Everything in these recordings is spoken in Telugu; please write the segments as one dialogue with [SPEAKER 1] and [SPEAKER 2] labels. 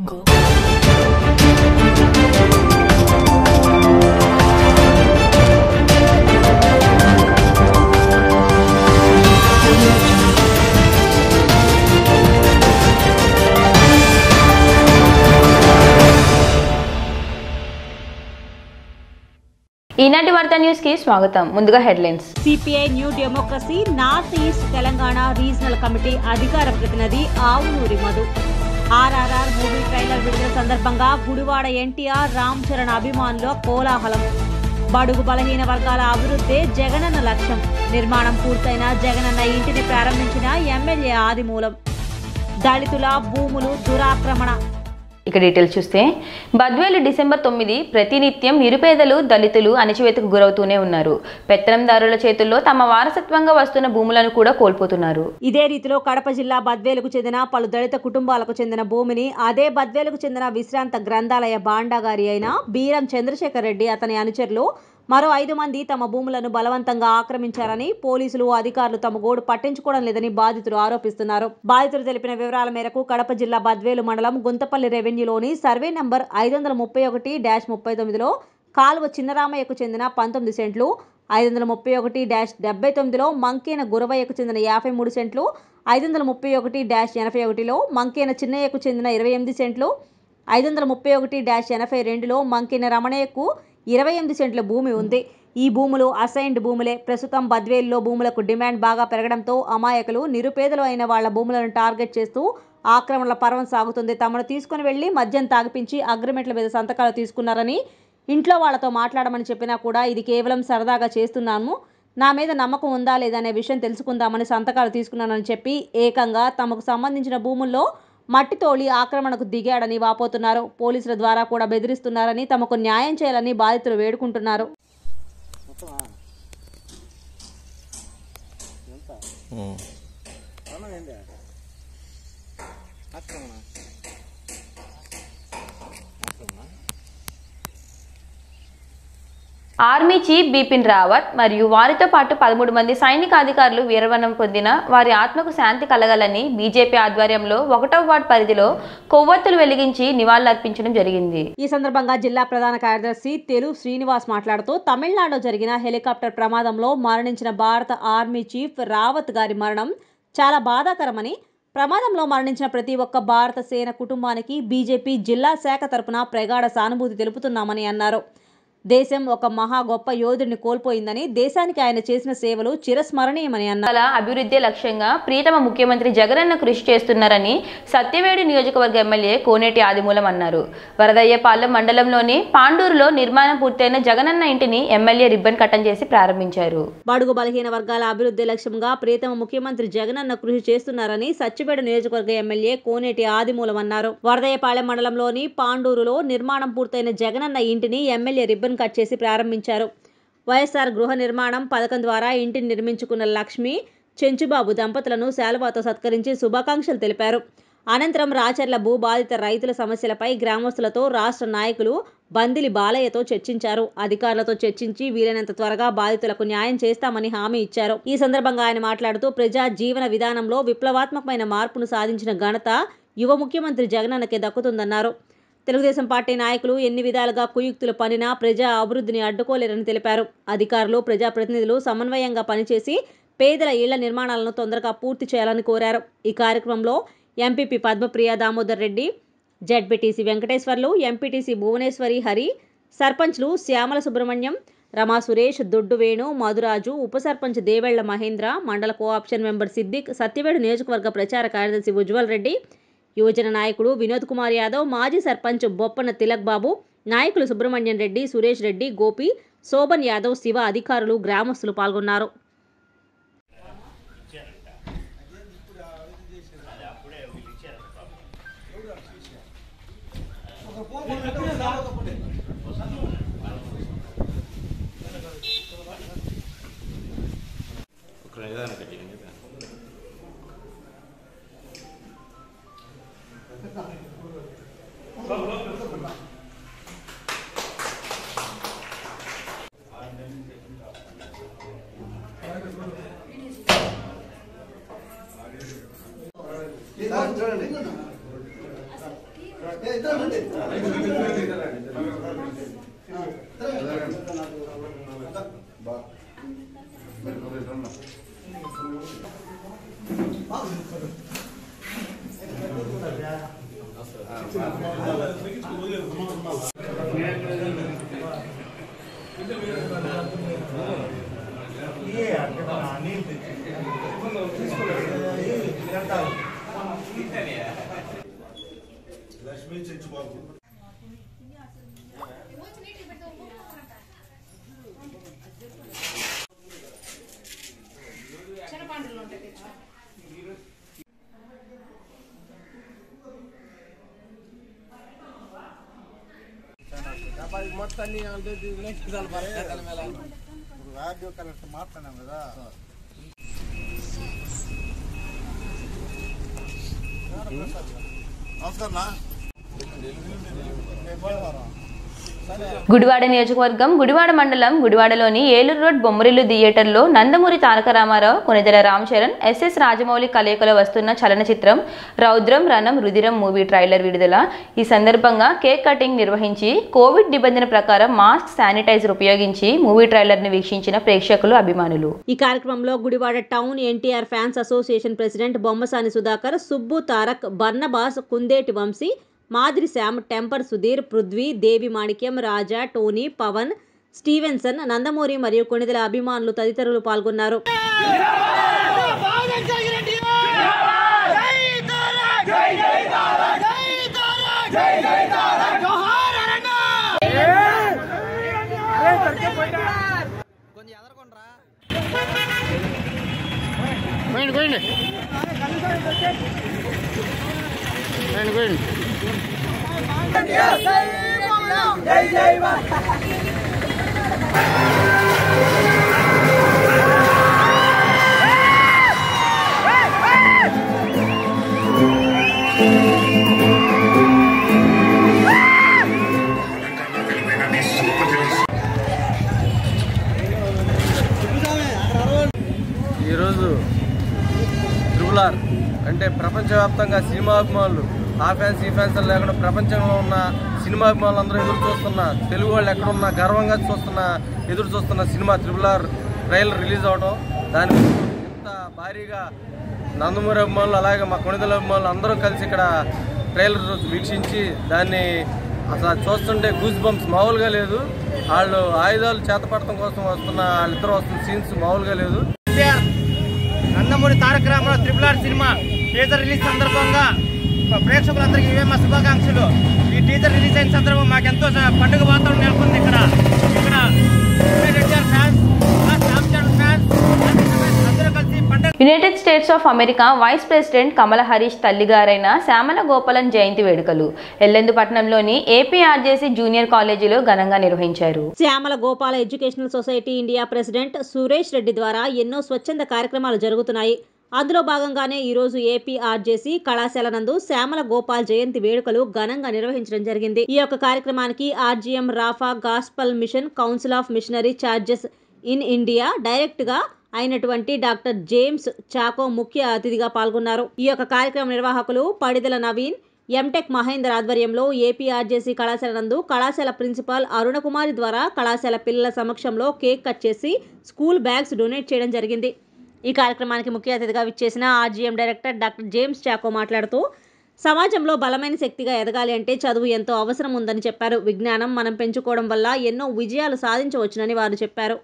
[SPEAKER 1] jungle.
[SPEAKER 2] ఈనాటి వార్తా న్యూస్ కి స్వాగతం ముందుగా headlines
[SPEAKER 3] CPI new democracy north east Telangana regional committee అధికార ప్రతినిధి ఆవునూరి మధు ఆర్ఆర్ఆర్ మూవీ ట్రైలర్ విడుదల సందర్భంగా గుడివాడ ఎన్టీఆర్ రామ్ చరణ్ అభిమానుల కోలాహలం బడుగు బలహీన వర్గాల అభివృద్ధే జగనన్న లక్ష్యం నిర్మాణం పూర్తయిన జగనన్న ఇంటిని ప్రారంభించిన ఎమ్మెల్యే ఆదిమూలం దళితుల భూములు దురాక్రమణ
[SPEAKER 2] ఇక డీటెయిల్స్ చూస్తే బద్వేలు డిసెంబర్ తొమ్మిది ప్రతినిత్యం నిరుపేదలు దళితులు అణచివేతకు గురవుతూనే ఉన్నారు పెత్తనందారుల చేతుల్లో తమ వారసత్వంగా వస్తున్న భూములను కూడా కోల్పోతున్నారు
[SPEAKER 3] ఇదే రీతిలో కడప జిల్లా బద్వేలుకు చెందిన పలు దళిత కుటుంబాలకు చెందిన భూమిని అదే బద్వేలుకు చెందిన విశ్రాంత గ్రంథాలయ బాండాగారి అయిన బీరం చంద్రశేఖర్ రెడ్డి అతని అనుచరులు మరో ఐదు మంది తమ భూములను బలవంతంగా ఆక్రమించారని పోలీసులు అధికారులు తమ గోడు పట్టించుకోవడం లేదని బాధితులు ఆరోపిస్తున్నారు బాధితులు తెలిపిన వివరాల మేరకు కడప జిల్లా బద్వేలు మండలం గుంతపల్లి రెవెన్యూలోని సర్వే నంబర్ ఐదు వందల ముప్పై ఒకటి డాష్ ముప్పై తొమ్మిదిలో కాలువ చిన్నరామయ్యకు చెందిన పంతొమ్మిది సెంట్లు ఐదు వందల ముప్పై ఒకటి డాష్ డెబ్బై తొమ్మిదిలో మంకేన గురవయ్యకు చెందిన యాభై మూడు సెంట్లు ఐదు వందల ముప్పై ఒకటి డాష్ ఎనభై ఒకటిలో మంకేన చిన్నయ్యకు చెందిన ఇరవై ఎనిమిది సెంట్లు ఐదు వందల ముప్పై ఒకటి డాష్ ఎనభై రెండులో మంకేన రమణయ్యకు ఇరవై ఎనిమిది సెంట్ల భూమి ఉంది ఈ భూములు అసైన్డ్ భూములే ప్రస్తుతం బద్వేల్లో భూములకు డిమాండ్ బాగా పెరగడంతో అమాయకులు నిరుపేదలు అయిన వాళ్ల భూములను టార్గెట్ చేస్తూ ఆక్రమణల పర్వం సాగుతుంది తమను తీసుకుని వెళ్లి మద్యం తాగిపించి అగ్రిమెంట్ల మీద సంతకాలు తీసుకున్నారని ఇంట్లో వాళ్ళతో మాట్లాడమని చెప్పినా కూడా ఇది కేవలం సరదాగా చేస్తున్నాము నా మీద నమ్మకం ఉందా లేదా అనే విషయం తెలుసుకుందామని సంతకాలు తీసుకున్నానని చెప్పి ఏకంగా తమకు సంబంధించిన భూముల్లో మట్టి తోలి ఆక్రమణకు దిగాడని వాపోతున్నారు పోలీసుల ద్వారా కూడా బెదిరిస్తున్నారని తమకు న్యాయం చేయాలని బాధితులు వేడుకుంటున్నారు
[SPEAKER 2] ఆర్మీ చీఫ్ బిపిన్ రావత్ మరియు వారితో పాటు పదమూడు మంది సైనిక అధికారులు వీరమరణం పొందిన వారి ఆత్మకు శాంతి కలగాలని బీజేపీ ఆధ్వర్యంలో ఒకటో వార్డు పరిధిలో కొవ్వొత్తులు వెలిగించి నివాళులర్పించడం జరిగింది
[SPEAKER 3] ఈ సందర్భంగా జిల్లా ప్రధాన కార్యదర్శి తెలు శ్రీనివాస్ మాట్లాడుతూ తమిళనాడులో జరిగిన హెలికాప్టర్ ప్రమాదంలో మరణించిన భారత ఆర్మీ చీఫ్ రావత్ గారి మరణం చాలా బాధాకరమని ప్రమాదంలో మరణించిన ప్రతి ఒక్క భారత సేన కుటుంబానికి బీజేపీ జిల్లా శాఖ తరపున ప్రగాఢ సానుభూతి తెలుపుతున్నామని అన్నారు దేశం ఒక మహా గొప్ప యోధుడిని కోల్పోయిందని దేశానికి ఆయన చేసిన సేవలు చిరస్మరణీయమని అన్నారు
[SPEAKER 2] అలా అభివృద్ధి లక్ష్యంగా ప్రీతమ ముఖ్యమంత్రి జగనన్న కృషి చేస్తున్నారని సత్యవేడు నియోజకవర్గ ఎమ్మెల్యే కోనేటి ఆదిమూలం అన్నారు వరదయ్యపాలెం మండలంలోని పాండూరులో నిర్మాణం పూర్తయిన జగనన్న ఇంటిని ఎమ్మెల్యే రిబ్బన్ కట్టం చేసి ప్రారంభించారు
[SPEAKER 3] బడుగు బలహీన వర్గాల అభివృద్ధి లక్ష్యంగా ప్రీతమ ముఖ్యమంత్రి జగనన్న కృషి చేస్తున్నారని సచ్చిపేట నియోజకవర్గ ఎమ్మెల్యే కోనేటి ఆదిమూలం అన్నారు వరదయ్యపాలెం మండలంలోని పాండూరులో నిర్మాణం పూర్తయిన జగనన్న ఇంటిని ఎమ్మెల్యే రిబ్బన్ కట్ చేసి ప్రారంభించారు వైఎస్ఆర్ గృహ నిర్మాణం పథకం ద్వారా ఇంటిని నిర్మించుకున్న లక్ష్మి చెంచుబాబు దంపతులను శాలువాతో సత్కరించి శుభాకాంక్షలు తెలిపారు అనంతరం రాచర్ల భూ బాధిత రైతుల సమస్యలపై గ్రామస్తులతో రాష్ట్ర నాయకులు బందిలి బాలయ్యతో చర్చించారు అధికారులతో చర్చించి వీలైనంత త్వరగా బాధితులకు న్యాయం చేస్తామని హామీ ఇచ్చారు ఈ సందర్భంగా ఆయన మాట్లాడుతూ ప్రజా జీవన విధానంలో విప్లవాత్మకమైన మార్పును సాధించిన ఘనత యువ ముఖ్యమంత్రి జగనన్నకే దక్కుతుందన్నారు తెలుగుదేశం పార్టీ నాయకులు ఎన్ని విధాలుగా కుయుక్తులు పనినా ప్రజా అభివృద్ధిని అడ్డుకోలేరని తెలిపారు అధికారులు ప్రజాప్రతినిధులు సమన్వయంగా పనిచేసి పేదల ఇళ్ల నిర్మాణాలను తొందరగా పూర్తి చేయాలని కోరారు ఈ కార్యక్రమంలో MPP Padmapriya Damodar Reddy ZPTC Venkateswarlu MPTC Bhuvaneswari Hari సర్పంచ్లు శ్యామల సుబ్రహ్మణ్యం రమా సురేష్ దొడ్డు వేణు మధురాజు ఉప సర్పంచ్ దేవెళ్ల మహేంద్ర మండల కోఆప్షన్ మెంబర్ సిద్దిక్ సత్యవేడు నియోజకవర్గ ప్రచార కార్యదర్శి ఉజ్వల్ రెడ్డి యువజన నాయకుడు వినోద్ కుమార్ యాదవ్ మాజీ సర్పంచ్ బొప్పన తిలక్ బాబు నాయకులు సుబ్రహ్మణ్యం రెడ్డి సురేష్ రెడ్డి గోపి శోభన్ యాదవ్ శివ అధికారులు గ్రామస్తులు పాల్గొన్నారు
[SPEAKER 4] ఒక నిదానం కట్టింది కదా
[SPEAKER 5] చూడండి
[SPEAKER 1] లక్ష్మీ చెంచుబాబు రాడియో కలెక్టర్ మాట్లాడాం కదా నమస్కారం
[SPEAKER 2] గుడివాడ నియోజకవర్గం గుడివాడ మండలం గుడివాడలోని ఏలూరు రోడ్ బొమ్మరిల్లు థియేటర్లో నందమూరి తారక రామారావు కొనిదెల రామ్ చరణ్ ఎస్ఎస్ రాజమౌళి కలయికలో వస్తున్న చలనచిత్రం రౌద్రం రణం రుధిరం మూవీ ట్రైలర్ విడుదల ఈ సందర్భంగా కేక్ కటింగ్ నిర్వహించి కోవిడ్ నిబంధన ప్రకారం మాస్క్ శానిటైజర్ ఉపయోగించి మూవీ ట్రైలర్ని వీక్షించిన ప్రేక్షకులు అభిమానులు
[SPEAKER 3] ఈ కార్యక్రమంలో Gudivada town NTR fans association president Bommasani Sudhakar Subbu Tarak Barnabas Kundeti Vamsi Madiri Shyam temper Sudheer Prithvi Devi Manikyam Raja Tony Pavan Stevenson Nandamuri మరియు కొణిదెల అభిమానులు తదితరులు పాల్గొన్నారు
[SPEAKER 4] ఈరోజు ట్రిపుల్ ఆర్ అంటే ప్రపంచవ్యాప్తంగా సినిమా అభిమానులు ఆ ఫ్యాన్స్ ఈ ఫ్యాన్స్ అని లేకుండా ప్రపంచంలో ఉన్న సినిమా అభిమానులు అందరూ ఎదురు చూస్తున్న తెలుగు వాళ్ళు ఎక్కడున్నా గర్వంగా చూస్తున్న ఎదురు చూస్తున్న cinema triple R trailer release అవడం దాని ఇంత భారీగా నందమూరి అభిమానులు అలాగే మా కొణిదల అభిమానులు అందరూ కలిసి ఇక్కడ ట్రైలర్ వీక్షించి దాన్ని అసలు అది చూస్తుంటే గూస్ బంప్స్ మామూలుగా లేదు వాళ్ళు ఆయుధాలు చేతపడటం కోసం వస్తున్న వాళ్ళిద్దరు వస్తున్న సీన్స్ మామూలుగా లేదు
[SPEAKER 5] Nandamuri Taraka Ramarao triple R cinema teaser release సందర్భంగా ప్రేక్షకులందరికీ ఇవే మా శుభాకాంక్షలు ఈ టీజర్ రిలీజ్ అయిన సందర్భం మాకెంతో పండుగ వాతావరణం నెలకొంది ఇక్కడ ఇక్కడ ఎన్టీఆర్ ఫ్యాన్స్ రామ్ చరణ్ ఫ్యాన్స్ అందరూ కలిసి పండుగ
[SPEAKER 2] United States of America vice president Kamala Harris తల్లిగారైన శ్యామల గోపాలన్ జయంతి వేడుకలు ఎల్లెందుపట్నంలోని ఏపీఆర్జేసీ జూనియర్ కాలేజీలో ఘనంగా నిర్వహించారు
[SPEAKER 3] Shyamala Gopala educational society India president Suresh Reddy ద్వారా ఎన్నో స్వచ్ఛంద కార్యక్రమాలు జరుగుతున్నాయి అందులో భాగంగానే ఈరోజు ఏపీఆర్జేసీ కళాశాల నందు శ్యామల గోపాల్ జయంతి వేడుకలు ఘనంగా నిర్వహించడం జరిగింది ఈ యొక్క కార్యక్రమానికి RGM Rapha gospel mission council of missionary charges in India direct గా అయినటువంటి డాక్టర్ జేమ్స్ చాకో ముఖ్య అతిథిగా పాల్గొన్నారు ఈ యొక్క కార్యక్రమ నిర్వాహకులు పడిదల నవీన్ ఎంటెక్ మహేందర్ ఆధ్వర్యంలో ఏపీఆర్జేసీ కళాశాల నందు కళాశాల ప్రిన్సిపాల్ అరుణకుమారి ద్వారా కళాశాల పిల్లల సమక్షంలో కేక్ కట్ చేసి స్కూల్ బ్యాగ్స్ డొనేట్ చేయడం జరిగింది ఈ కార్యక్రమానికి ముఖ్య అతిథిగా విచ్చేసిన RGM director doctor James Chacko మాట్లాడుతూ సమాజంలో బలమైన శక్తిగా ఎదగాలి అంటే చదువు ఎంతో అవసరం ఉందని చెప్పారు విజ్ఞానం మనం పెంచుకోవడం వల్ల ఎన్నో విజయాలు సాధించవచ్చునని వారు చెప్పారు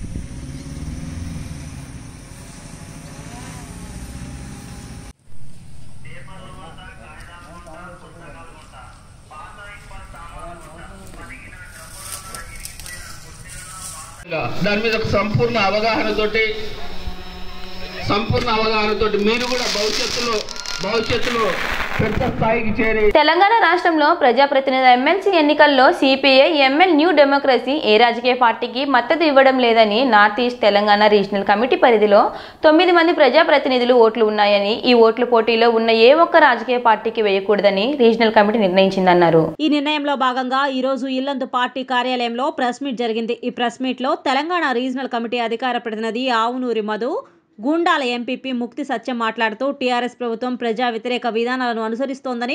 [SPEAKER 6] దాని మీద ఒక సంపూర్ణ అవగాహనతోటి సంపూర్ణ అవగాహనతోటి మీరు కూడా భవిష్యత్తులో భవిష్యత్తులో పెద్ద స్థాయికి చేరి
[SPEAKER 2] తెలంగాణ రాష్ట్రంలో ప్రజాప్రతినిధి ఎమ్మెల్సీ ఎన్నికల్లో సిపిఐ ఎంఎల్ న్యూ డెమోక్రసీ ఏ రాజకీయ పార్టీకి మద్దతు ఇవ్వడం లేదని north east Telangana regional committee పరిధిలో తొమ్మిది మంది ప్రజాప్రతినిధులు ఓట్లు ఉన్నాయని ఈ ఓట్ల పోటీలో ఉన్న ఏ ఒక్క రాజకీయ పార్టీకి వేయకూడదని రీజనల్ కమిటీ నిర్ణయించిందన్నారు
[SPEAKER 3] ఈ నిర్ణయంలో భాగంగా ఈ రోజు ఇల్లందు పార్టీ కార్యాలయంలో ప్రెస్ మీట్ జరిగింది ఈ ప్రెస్ మీట్ లో తెలంగాణ రీజనల్ కమిటీ అధికార ప్రతినిధి ఆవునూరి మధు గూండాల ఎంపీపీ ముక్తి సత్యం మాట్లాడుతూ టీఆర్ఎస్ ప్రభుత్వం ప్రజా వ్యతిరేక విధానాలను అనుసరిస్తోందని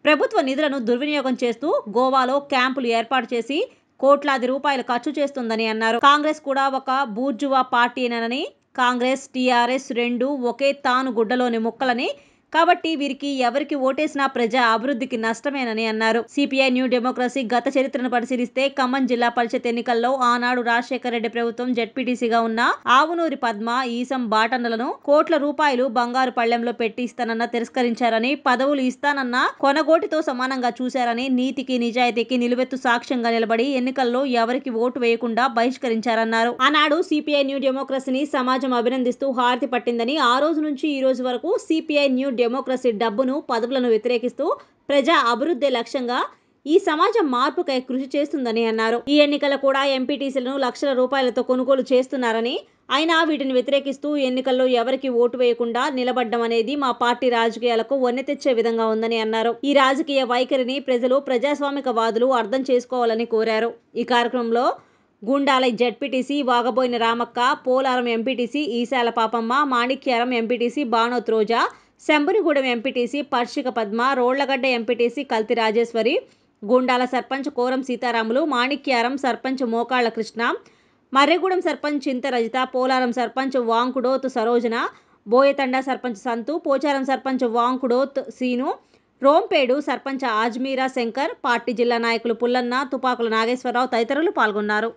[SPEAKER 3] ప్రభుత్వ నిధులను దుర్వినియోగం చేస్తూ గోవాలో క్యాంపులు ఏర్పాటు చేసి కోట్లాది రూపాయలు ఖర్చు చేస్తుందని అన్నారు కాంగ్రెస్ కూడా ఒక బూర్జువా పార్టీనని కాంగ్రెస్ టీఆర్ఎస్ రెండు ఒకే తాను గుడ్డలోని ముక్కలని కాబట్టి వీరికి ఎవరికి ఓటేసినా ప్రజా అభివృద్ధికి నష్టమేనని అన్నారు సిపిఐ న్యూ డెమోక్రసీ గత చరిత్రను పరిశీలిస్తే ఖమ్మం జిల్లా పరిషత్ ఎన్నికల్లో ఆనాడు రాజశేఖర రెడ్డి ప్రభుత్వం జెడ్పీటీసీగా ఉన్న ఆవునూరి పద్మ ఈసం బాటన్నలను కోట్ల రూపాయలు బంగారు పళ్లెంలో పెట్టి ఇస్తానన్న తిరస్కరించారని పదవులు ఇస్తానన్న కొనగోటితో సమానంగా చూశారని నీతికి నిజాయితీకి నిలువెత్తు సాక్ష్యంగా నిలబడి ఎన్నికల్లో ఎవరికి ఓటు వేయకుండా బహిష్కరించారన్నారు ఆనాడు సిపిఐ న్యూ డెమోక్రసీని సమాజం అభినందిస్తూ హారతి పట్టిందని ఆ రోజు నుంచి ఈ రోజు వరకు సిపిఐ న్యూ డెమోక్రసీ డబ్బును పదవులను వ్యతిరేకిస్తూ ప్రజా అభివృద్ధి లక్ష్యంగా ఈ సమాజం మార్పుకై కృషి చేస్తుందని అన్నారు ఈ ఎన్నికల కూడా ఎంపీటీసీలను లక్షల రూపాయలతో కొనుగోలు చేస్తున్నారని అయినా వీటిని వ్యతిరేకిస్తూ ఎన్నికల్లో ఎవరికి ఓటు వేయకుండా నిలబడ్డం అనేది మా పార్టీ రాజకీయాలకు వన్నె తెచ్చే విధంగా ఉందని అన్నారు ఈ రాజకీయ వైఖరిని ప్రజలు ప్రజాస్వామిక వాదులు అర్థం చేసుకోవాలని కోరారు ఈ కార్యక్రమంలో Gundala ZPTC Vagaboina Ramakka Polaram MPTC Eshala Papamma Manikyaram MPTC Banoth Roja Shambhunigudem MPTC Parshika Padma Rollagadda MPTC Kalthi Rajeshwari Gundala sarpanch Koram Seetharamulu Manikyaram sarpanch Mokalla Krishna Marrigudem sarpanch చింత రజిత పోలారం సర్పంచ్ వాంకుడోత్ సరోజన బోయతండ సర్పంచ్ సంతు పోచారం సర్పంచ్ వాంకుడోత్ సీను రోంపేడు సర్పంచ్ ఆజ్మీరా శంకర్ పార్టీ జిల్లా నాయకులు పుల్లన్న తుపాకుల నాగేశ్వరరావు తదితరులు పాల్గొన్నారు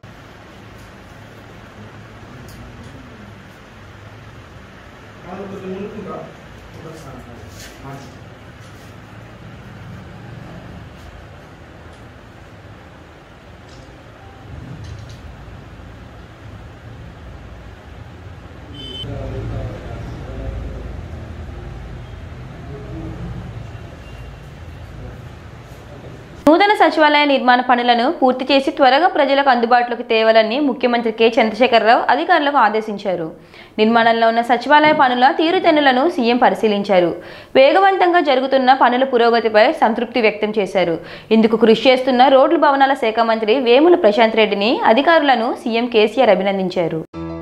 [SPEAKER 2] నూతన సచివాలయ నిర్మాణ పనులను పూర్తి చేసి త్వరగా ప్రజలకు అందుబాటులోకి తేవాలని ముఖ్యమంత్రి కె చంద్రశేఖరరావు అధికారులకు ఆదేశించారు నిర్మాణంలో ఉన్న సచివాలయ పనుల తీరుతెన్నులను సీఎం పరిశీలించారు వేగవంతంగా జరుగుతున్న పనుల పురోగతిపై సంతృప్తి వ్యక్తం చేశారు ఇందుకు కృషి చేస్తున్న రోడ్లు భవనాల శాఖ మంత్రి వేముల ప్రశాంత్ రెడ్డిని అధికారులను సీఎం కేసీఆర్ అభినందించారు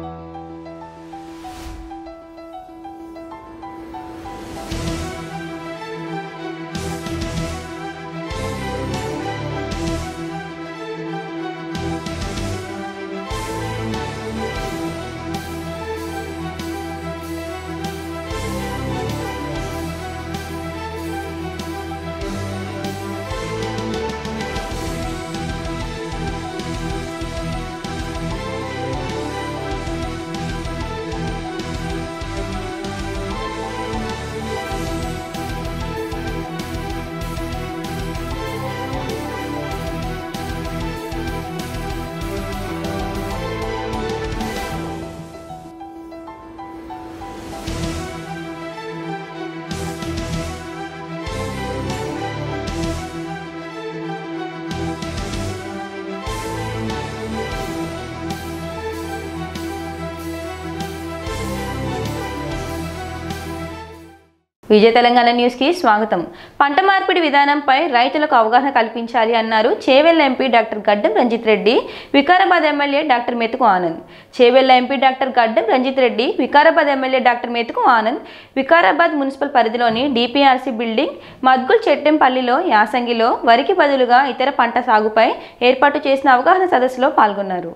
[SPEAKER 2] విజయ తెలంగాణ న్యూస్కి స్వాగతం పంట మార్పిడి విధానంపై రైతులకు అవగాహన కల్పించాలి అన్నారు Chevella MP doctor Gaddam Ranjith Reddy Vikarabad MLA doctor Methuku Anand Chevella MP doctor Gaddam Ranjith Reddy Vikarabad MLA doctor Methuku Anand Vikarabad municipal పరిధిలోని డిపిఆర్సీ బిల్డింగ్ మద్గుల్ చెట్టెంపల్లిలో యాసంగిలో వరికి బదులుగా ఇతర పంట సాగుపై ఏర్పాటు చేసిన అవగాహన సదస్సులో పాల్గొన్నారు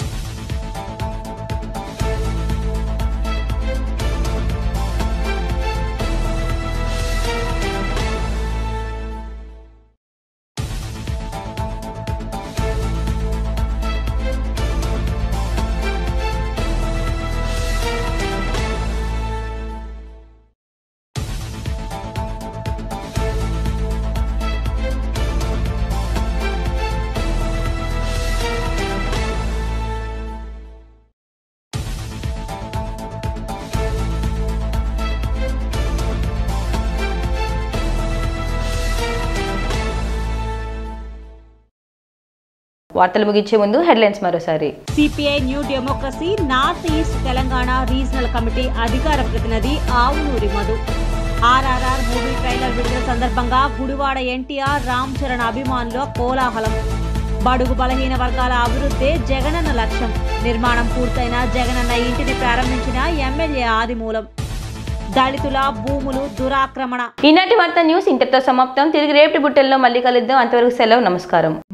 [SPEAKER 2] వార్తలు ముగించే ముందు హెడ్లైన్స్ మరోసారి
[SPEAKER 3] CPI new democracy north east Telangana regional committee అధికార ప్రతినిధి ఆవునూరి మధు ఆర్ఆర్ఆర్ మూవీ ట్రైలర్ విడుదల సందర్భంగా గుడివాడ ఎన్టీఆర్ రామ్ చరణ్ అభిమానుల కోలాహలం బడుగు బలహీన వర్గాల అభివృద్ధే జగనన్న లక్ష్యం నిర్మాణం పూర్తయిన జగనన్న ఇంటిని ప్రారంభించిన ఎమ్మెల్యే ఆదిమూలం దళితుల భూములు దురాక్రమణ
[SPEAKER 2] ఈనాటి వార్త న్యూస్ ఇంతటితో సమాప్తం తిరిగి రేపటి బుట్టెల్లో మళ్ళీ కలుద్దాం అంతవరకు సెలవు నమస్కారం